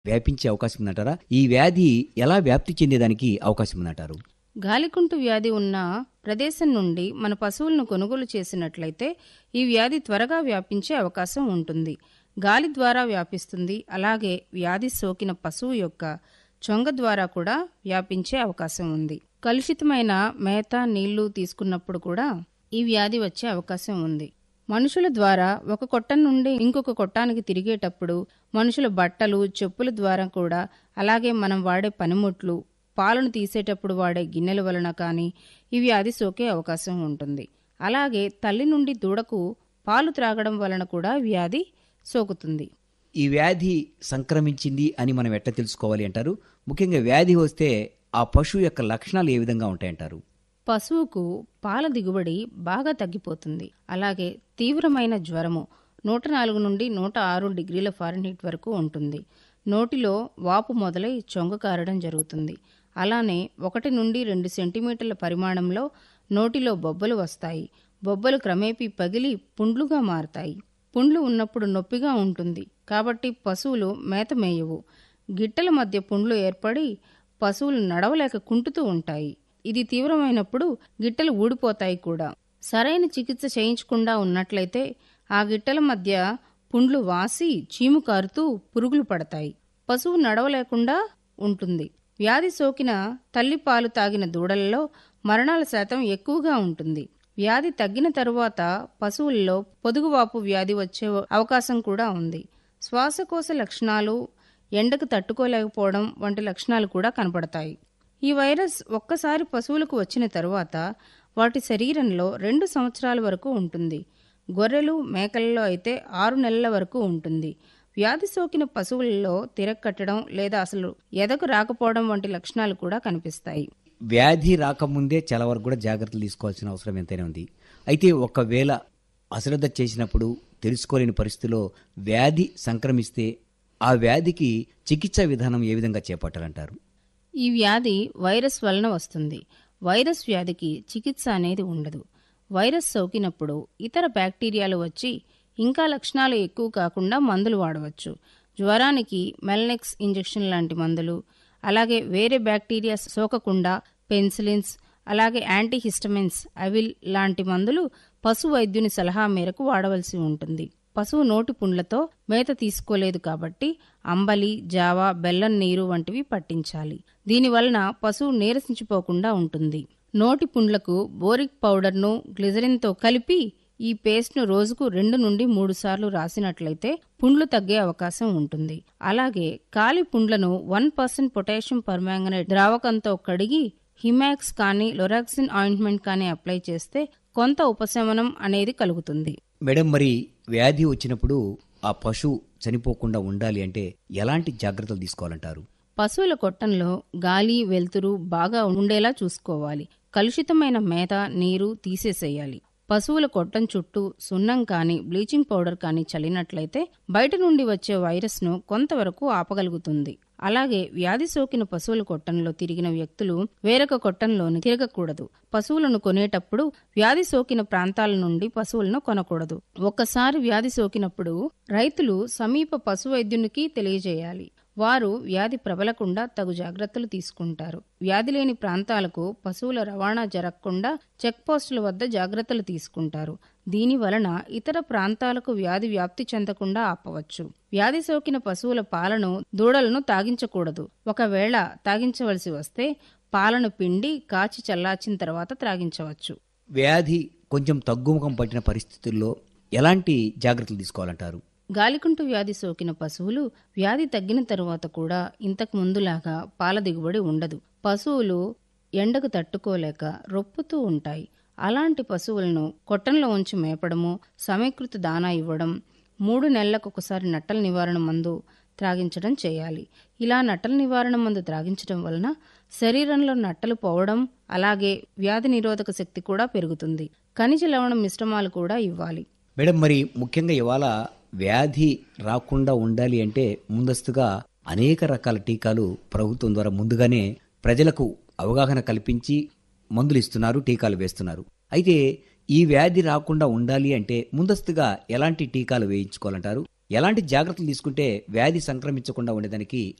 వ్యాపించే అవకాశం ఉందంటారా ఈ వ్యాధి ఎలా వ్యాప్తి చెందేదానికి అవకాశం ఉందంటారు గాలికుంటు వ్యాధి ఉన్న ప్రదేశం నుండి మన పశువులను కొనుగోలు చేసినట్లయితే ఈ వ్యాధి త్వరగా వ్యాపించే అవకాశం ఉంటుంది గాలి ద్వారా వ్యాపిస్తుంది అలాగే వ్యాధి సోకిన పశువు యొక్క చొంగ ద్వారా కూడా వ్యాపించే అవకాశం ఉంది కలుషితమైన మేత నీళ్లు తీసుకున్నప్పుడు కూడా ఈ వ్యాధి వచ్చే అవకాశం ఉంది మనుషుల ద్వారా ఒక కొట్టం నుండి ఇంకొక కొట్టానికి తిరిగేటప్పుడు మనుషుల బట్టలు చెప్పుల ద్వారా కూడా అలాగే మనం వాడే పనిముట్లు పాలను తీసేటప్పుడు వాడే గిన్నెల వలన కానీ ఈ వ్యాధి సోకే అవకాశం ఉంటుంది అలాగే తల్లి నుండి దూడకు పాలు త్రాగడం వలన కూడా వ్యాధి సోకుతుంది ఈ వ్యాధి సంక్రమించింది అని మనం ఎట్లా తెలుసుకోవాలి అంటారు ముఖ్యంగా వ్యాధి వస్తే ఆ పశువు యొక్క లక్షణాలు ఏ విధంగా ఉంటాయంటారు పశువుకు పాల దిగుబడి బాగా తగ్గిపోతుంది అలాగే తీవ్రమైన జ్వరము నూట నాలుగు నుండి నూట ఆరు డిగ్రీల ఫారెన్హీట్ వరకు ఉంటుంది నోటిలో వాపు మొదలై చొంగ కారడం జరుగుతుంది అలానే ఒకటి నుండి రెండు సెంటీమీటర్ల పరిమాణంలో నోటిలో బొబ్బలు వస్తాయి బొబ్బలు క్రమేపీ పగిలి పుండ్లుగా మారతాయి పుండ్లు ఉన్నప్పుడు నొప్పిగా ఉంటుంది కాబట్టి పశువులు మేత మేయవు గిట్టల మధ్య పుండ్లు ఏర్పడి పశువులు నడవలేక కుంటుతూ ఉంటాయి ఇది తీవ్రమైనప్పుడు గిట్టలు ఊడిపోతాయి కూడా సరైన చికిత్స చేయించకుండా ఉన్నట్లయితే ఆ గిట్టల మధ్య పుండ్లు వాసి చీము కారుతూ పురుగులు పడతాయి పశువు నడవలేకుండా ఉంటుంది వ్యాధి సోకిన తల్లి పాలు తాగిన దూడలలో మరణాల శాతం ఎక్కువగా ఉంటుంది వ్యాధి తగ్గిన తరువాత పశువుల్లో పొదుగువాపు వ్యాధి వచ్చే అవకాశం కూడా ఉంది శ్వాసకోశ లక్షణాలు ఎండకు తట్టుకోలేకపోవడం వంటి లక్షణాలు కూడా కనపడతాయి ఈ వైరస్ ఒక్కసారి పశువులకు వచ్చిన తరువాత వాటి శరీరంలో రెండు సంవత్సరాల వరకు ఉంటుంది గొర్రెలు మేకలలో అయితే ఆరు నెలల వరకు ఉంటుంది వ్యాధి సోకిన పశువులలో తిరక్కట్టడం లేదా అసలు ఎదకు రాకపోవడం వంటి లక్షణాలు కూడా కనిపిస్తాయి వ్యాధి రాకముందే చాలా వరకు కూడా జాగ్రత్తలు తీసుకోవాల్సిన అవసరం ఎంతైనా ఉంది అయితే ఒకవేళ అశ్రద్ధ చేసినప్పుడు తెలుసుకోలేని పరిస్థితిలో వ్యాధి సంక్రమిస్తే ఆ వ్యాధికి చికిత్సా విధానం ఏ విధంగా చేపట్టాలంటారు ఈ వ్యాధి వైరస్ వలన వస్తుంది వైరస్ వ్యాధికి చికిత్స అనేది ఉండదు వైరస్ సోకినప్పుడు ఇతర బ్యాక్టీరియాలు వచ్చి ఇంకా లక్షణాలు ఎక్కువ కాకుండా మందులు వాడవచ్చు జ్వరానికి మెల్నెక్స్ ఇంజెక్షన్ లాంటి మందులు అలాగే వేరే బ్యాక్టీరియా సోకకుండా పెన్సిలిన్స్ అలాగే యాంటీహిస్టమిన్స్ అవిల్ లాంటి మందులు పశు వైద్యుని సలహా మేరకు వాడవలసి ఉంటుంది పశువు నోటి పుండ్లతో మేత తీసుకోలేదు కాబట్టి అంబలి జావా బెల్లం నీరు వంటివి పట్టించాలి దీనివలన పశువు నీరసించిపోకుండా ఉంటుంది నోటి పుండ్లకు బోరిక్ పౌడర్ను గ్లిజరిన్తో కలిపి ఈ పేస్ట్ను రోజుకు రెండు నుండి మూడు సార్లు రాసినట్లయితే పుండ్లు తగ్గే అవకాశం ఉంటుంది అలాగే కాలి పుండ్లను వన్ పర్సెంట్ పొటాషియం పర్మాంగనేట్ ద్రావకంతో కడిగి హిమాక్స్ కానీ లొరాక్సిన్ ఆయింట్మెంట్ కానీ అప్లై చేస్తే కొంత ఉపశమనం అనేది కలుగుతుంది మేడం మరి వ్యాధి వచ్చినప్పుడు ఆ పశువు చనిపోకుండా ఉండాలి అంటే ఎలాంటి జాగ్రత్తలు తీసుకోవాలంటారు పశువుల కొట్టంలో గాలి వెలుతురు బాగా ఉండేలా చూసుకోవాలి కలుషితమైన మేత నీరు తీసేసేయాలి పశువుల కొట్టం చుట్టూ సున్నం కానీ బ్లీచింగ్ పౌడర్ కానీ చల్లినట్లయితే బయట నుండి వచ్చే వైరస్ను కొంతవరకు ఆపగలుగుతుంది అలాగే వ్యాధి సోకిన పశువుల కొట్టంలో తిరిగిన వ్యక్తులు వేరొక కొట్టంలోని తిరగకూడదు పశువులను కొనేటప్పుడు వ్యాధి సోకిన ప్రాంతాల నుండి పశువులను కొనకూడదు ఒక్కసారి వ్యాధి సోకినప్పుడు రైతులు సమీప పశు వైద్యునికి తెలియజేయాలి వారు వ్యాధి ప్రబలకుండా తగు జాగ్రత్తలు తీసుకుంటారు వ్యాధి లేని ప్రాంతాలకు పశువుల రవాణా జరగకుండా చెక్ పోస్టుల వద్ద జాగ్రత్తలు తీసుకుంటారు దీని వలన ఇతర ప్రాంతాలకు వ్యాధి వ్యాప్తి చెందకుండా ఆపవచ్చు వ్యాధి సోకిన పశువుల పాలను దూడలను తాగించకూడదు ఒకవేళ తాగించవలసి వస్తే పాలను పిండి కాచి చల్లార్చిన తర్వాత త్రాగించవచ్చు వ్యాధి కొంచెం తగ్గుముఖం పట్టిన పరిస్థితుల్లో ఎలాంటి జాగ్రత్తలు తీసుకోవాలంటారు గాలికుంటు వ్యాధి సోకిన పశువులు వ్యాధి తగ్గిన తరువాత కూడా ఇంతకు ముందులాగా పాల దిగుబడి ఉండదు పశువులు ఎండకు తట్టుకోలేక రొప్పుతూ ఉంటాయి అలాంటి పశువులను కొట్టంలో ఉంచి మేపడము సమీకృత దానా ఇవ్వడం మూడు నెలలకు ఒకసారి నట్టల నివారణ మందు త్రాగించడం చేయాలి ఇలా నట్టల నివారణ మందు త్రాగించడం వలన శరీరంలో నట్టలు పోవడం అలాగే వ్యాధి నిరోధక శక్తి కూడా పెరుగుతుంది ఖనిజ లవణం మిశ్రమాలు కూడా ఇవ్వాలి మేడం మరి ముఖ్యంగా ఇవాళ వ్యాధి రాకుండా ఉండాలి అంటే ముందస్తుగా అనేక రకాల టీకాలు ప్రభుత్వం ద్వారా ముందుగానే ప్రజలకు అవగాహన కల్పించి మందులు ఇస్తున్నారు టీకాలు వేస్తున్నారు అయితే ఈ వ్యాధి రాకుండా ఉండాలి అంటే ముందస్తుగా ఎలాంటి టీకాలు వేయించుకోవాలంటారు ఎలాంటి జాగ్రత్తలు తీసుకుంటే వ్యాధి సంక్రమించకుండా ఉండేదానికి